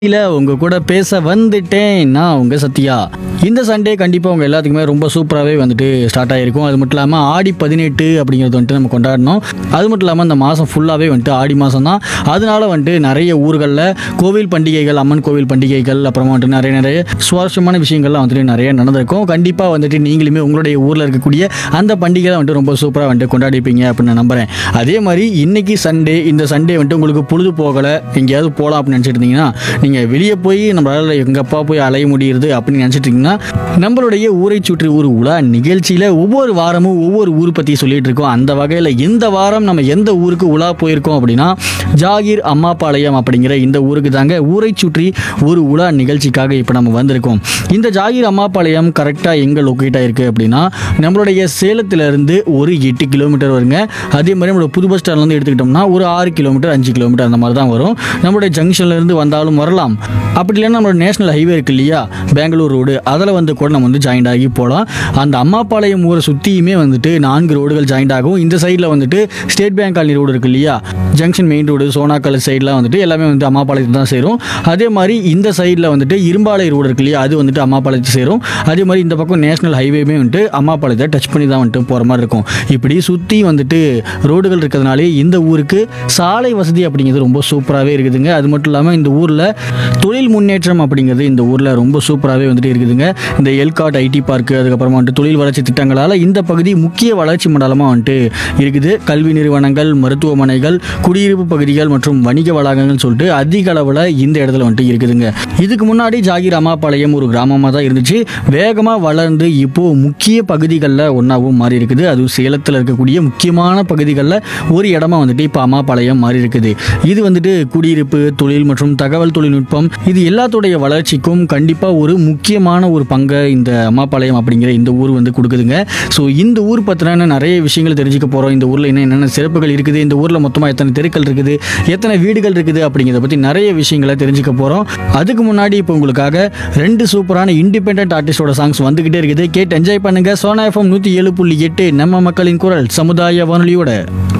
இல்ல உங்க கூட பேச வந்துட்டேன் நான் உங்க சத்யா இந்த சண்டே கண்டிப்பாக உங்க எல்லாத்துக்குமே ரொம்ப சூப்பராகவே வந்துட்டு ஸ்டார்ட் ஆகிருக்கும் அது மட்டும் இல்லாமல் ஆடி பதினெட்டு அப்படிங்கிறது வந்துட்டு நம்ம கொண்டாடணும் அது மட்டும் இல்லாமல் இந்த மாதம் ஃபுல்லாகவே வந்துட்டு ஆடி மாதம் தான் அதனால வந்துட்டு நிறைய ஊர்களில் கோவில் பண்டிகைகள் அம்மன் கோவில் பண்டிகைகள் அப்புறமா வந்துட்டு நிறைய நிறைய சுவாரஸ்யமான விஷயங்கள்லாம் வந்துட்டு நிறைய நடந்திருக்கும் கண்டிப்பாக வந்துட்டு நீங்களுமே உங்களுடைய ஊரில் இருக்கக்கூடிய அந்த பண்டிகையை வந்துட்டு ரொம்ப சூப்பராக வந்துட்டு கொண்டாடிப்பீங்க அப்படின்னு நான் நம்புறேன் அதே மாதிரி இன்னைக்கு சண்டே இந்த சண்டே வந்துட்டு உங்களுக்கு பொழுது போகலை எங்கேயாவது போகலாம் அப்படின்னு நினச்சிட்டு இருந்தீங்கன்னா நீங்கள் வெளியே போய் நம்மளால் எங்கப்பா போய் அலைய முடியுது அப்படின்னு நினச்சிட்டு இருந்தீங்கன்னா நம்மளுடைய ஊரை சுற்றி ஒரு உலா நிகழ்ச்சியில் ஒவ்வொரு வாரமும் ஒவ்வொரு ஊர் பற்றி சொல்லிட்டு இருக்கோம் அந்த வகையில் இந்த வாரம் நம்ம எந்த ஊருக்கு உலா போயிருக்கோம் அப்படின்னா ஜாகீர் அம்மாபாளையம் அப்படிங்கிற இந்த ஊருக்கு தாங்க ஊரை சுற்றி ஒரு உலா நிகழ்ச்சிக்காக இப்போ நம்ம வந்திருக்கோம் இந்த ஜாகீர் அம்மாபாளையம் கரெக்டாக எங்கே லொக்கேட் ஆயிருக்கு அப்படின்னா நம்மளுடைய சேலத்திலிருந்து ஒரு எட்டு கிலோமீட்டர் வருங்க அதே மாதிரி நம்மளோட புது பஸ் ஸ்டாண்ட்லேருந்து எடுத்துக்கிட்டோம்னா ஒரு ஆறு கிலோமீட்டர் அஞ்சு கிலோமீட்டர் அந்த மாதிரி தான் வரும் நம்மளுடைய ஜங்ஷன்ல இருந்து வந்தாலும் வரலாம் அப்படி இல்லைன்னா நம்மளோட நேஷனல் ஹைவே இருக்கு இல்லையா பெங்களூர் ரோடு அதில் வந்து கூட நம்ம வந்து ஜாயின்ட் ஆகி போகலாம் அந்த அம்மாபாளையம் ஊரை சுற்றியுமே வந்துட்டு நான்கு ரோடுகள் ஜாயின்ட் ஆகும் இந்த சைடில் வந்துட்டு ஸ்டேட் பேங்க் காலனி ரோடு இருக்கு இல்லையா ஜங்ஷன் மெயின் ரோடு சோனாக்கல் சைட்லாம் வந்துட்டு எல்லாமே வந்து அம்மாபாளையத்தை தான் சேரும் அதே மாதிரி இந்த சைடில் வந்துட்டு இரும்பாலை ரோடு இருக்கு இல்லையா அது வந்துட்டு அம்மாபாளையத்தை சேரும் அதே மாதிரி இந்த பக்கம் நேஷனல் ஹைவேமே வந்துட்டு அம்மாபாளையத்தை டச் பண்ணி தான் வந்துட்டு போகிற மாதிரி இருக்கும் இப்படி சுற்றி வந்துட்டு ரோடுகள் இருக்கிறதுனாலே இந்த ஊருக்கு சாலை வசதி அப்படிங்கிறது ரொம்ப சூப்பராகவே இருக்குதுங்க அது மட்டும் இல்லாமல் இந்த ஊரில் தொழில் முன்னேற்றம் அப்படிங்கிறது இந்த ஊரில் ரொம்ப சூப்பராகவே வந்துட்டு இருக்குதுங்க இந்த எல்காட் ஐடி பார்க்கு அதுக்கப்புறமா வந்துட்டு தொழில் வளர்ச்சி திட்டங்களால் இந்த பகுதி முக்கிய வளர்ச்சி மண்டலமாக வந்துட்டு இருக்குது கல்வி நிறுவனங்கள் மருத்துவமனைகள் குடியிருப்பு பகுதிகள் மற்றும் வணிக வளாகங்கள் சொல்லிட்டு அதிக அளவில் இந்த இடத்துல வந்துட்டு இருக்குதுங்க இதுக்கு முன்னாடி ஜாகிர் அம்மாபாளையம் ஒரு கிராமமாக தான் இருந்துச்சு வேகமாக வளர்ந்து இப்போ முக்கிய பகுதிகளில் ஒன்றாவும் மாறி இருக்குது அதுவும் சேலத்தில் இருக்கக்கூடிய முக்கியமான பகுதிகளில் ஒரு இடமா வந்துட்டு இப்போ அம்மாபாளையம் மாறி இருக்குது இது வந்துட்டு குடியிருப்பு தொழில் மற்றும் தகவல் தொழில்நுட்பம் இது எல்லாத்துடைய வளர்ச்சிக்கும் கண்டிப்பாக ஒரு முக்கியமான ஒரு பங்கை இந்த அம்மாபாளையம் அப்படிங்கிற இந்த ஊர் வந்து கொடுக்குதுங்க ஸோ இந்த ஊர் பற்றின நிறைய விஷயங்கள் தெரிஞ்சுக்க போகிறோம் இந்த ஊரில் என்ன என்னென்ன சிறப்புகள் இருக்குது இந்த ஊரில் மொத்தமாக எத்தனை தெருக்கள் இருக்குது எத்தனை வீடுகள் இருக்குது அப்படிங்கிறத பற்றி நிறைய விஷயங்களை தெரிஞ்சுக்க போகிறோம் அதுக்கு முன்னாடி இப்போ உங்களுக்காக ரெண்டு சூப்பரான இண்டிபெண்ட் ஆர்டிஸ்டோட சாங்ஸ் வந்துக்கிட்டே இருக்குது கேட்டு என்ஜாய் பண்ணுங்க சோனா எஃப்எம் நூற்றி ஏழு புள்ளி எட்டு நம்ம மக்களின் குரல் சமுதாய வானொலியோட